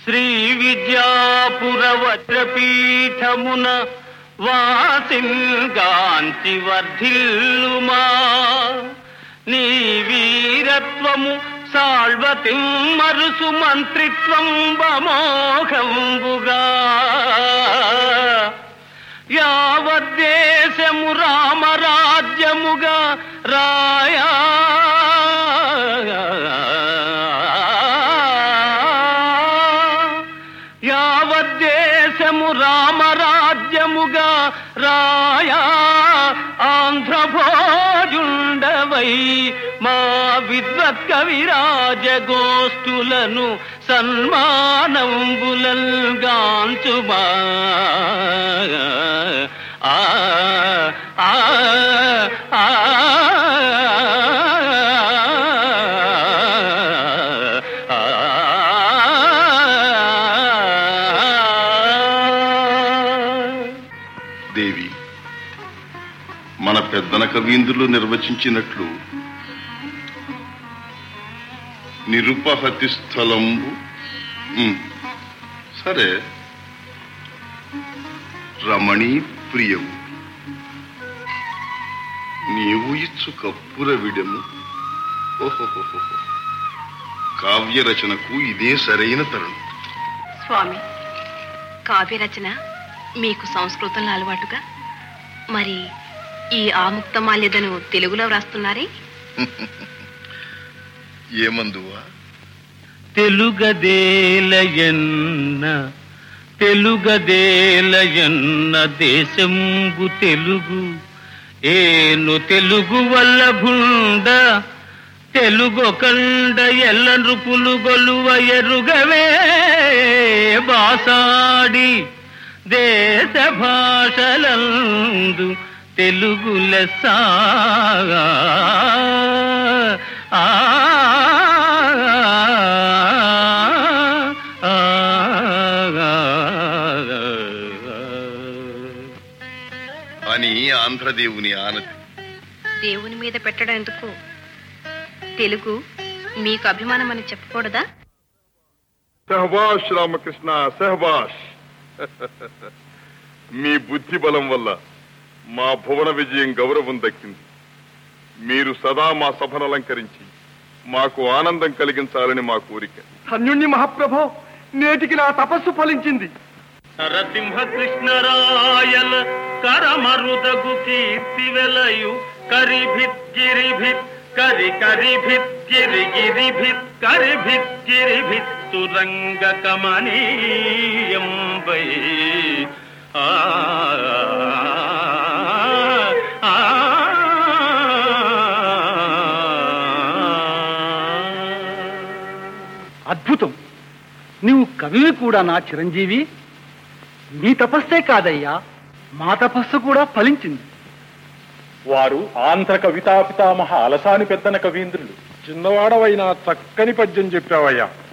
శ్రీ విద్యాపుర వజ్రపీఠమున వాసింగాంచి వర్ధిల్లుమా నీ వీరత్వము సాళ్వతిం మరుసు మంత్రిత్వం బమోఘంబుగా యావద్దేశము రామరాజ్యముగా రాయా యావద్దేశము రామరాజ్యముగా రాయా ఆంధ్రభోజుండవై మా విద్వత్ కవిరాజ గోష్ఠులను సన్మానంబులల్గాంచుమా ఆ ఆ ఆ దేవి మన పెద్దన కవీంద్రులు నిర్వచించినట్లు నిరుపహతి స్థలంబు ఉమ్, సరే రమణీ ప్రియము నీవు ఇచ్చు కప్పుర విడము ఓహోహోహో కావ్య రచనకు ఇదే సరైన తరుణం స్వామి కావ్య రచన మీకు సంస్కృతంలో అలవాటుగా మరి ఈ ఆముక్తమాల్యదను తెలుగులో వ్రాస్తున్నారే ఏమందువా తెలుగదేలయన్న తెలుగదేలయన్న దేశంబు తెలుగు ఏను తెలుగు వల్ల భుండ తెలుగొకండ ఎల్ల నృపులు గొలువ ఎరుగవే బాసాడి దేశ భాషలందు తెలుగు లెస్స ఆ అని ఆంధ్రదేవుని ఆనతి దేవుని మీద పెట్టడం ఎందుకు తెలుగు మీకు అభిమానం అని చెప్పకూడదా సహబాష్ రామకృష్ణ సహబాష్ మీ బుద్ధి బలం వల్ల మా భువన విజయం గౌరవం దక్కింది మీరు సదా మా సభను అలంకరించి మాకు ఆనందం కలిగించాలని మా కోరిక ధన్యుణ్ణి మహాప్రభో నేటికి నా తపస్సు ఫలించింది నరసింహ కృష్ణరాయల కరమరుదగు కీర్తి వెలయు కరిభిత్ గిరిభిత్ కరి కరిభిత్ గిరి గిరిభిత్ కరిభిత్ గిరిభిత్ సురంగ కమనీయం వై ఆ ఆ, ఆ. అద్భుతం నీవు కవివి కూడా నా చిరంజీవి నీ తపస్సే కాదయ్యా మా తపస్సు కూడా ఫలించింది వారు ఆంధ్ర కవితా పితామహ అలసాని పెద్దన కవీంద్రులు చిన్నవాడవైనా చక్కని పద్యం చెప్పావయ్యా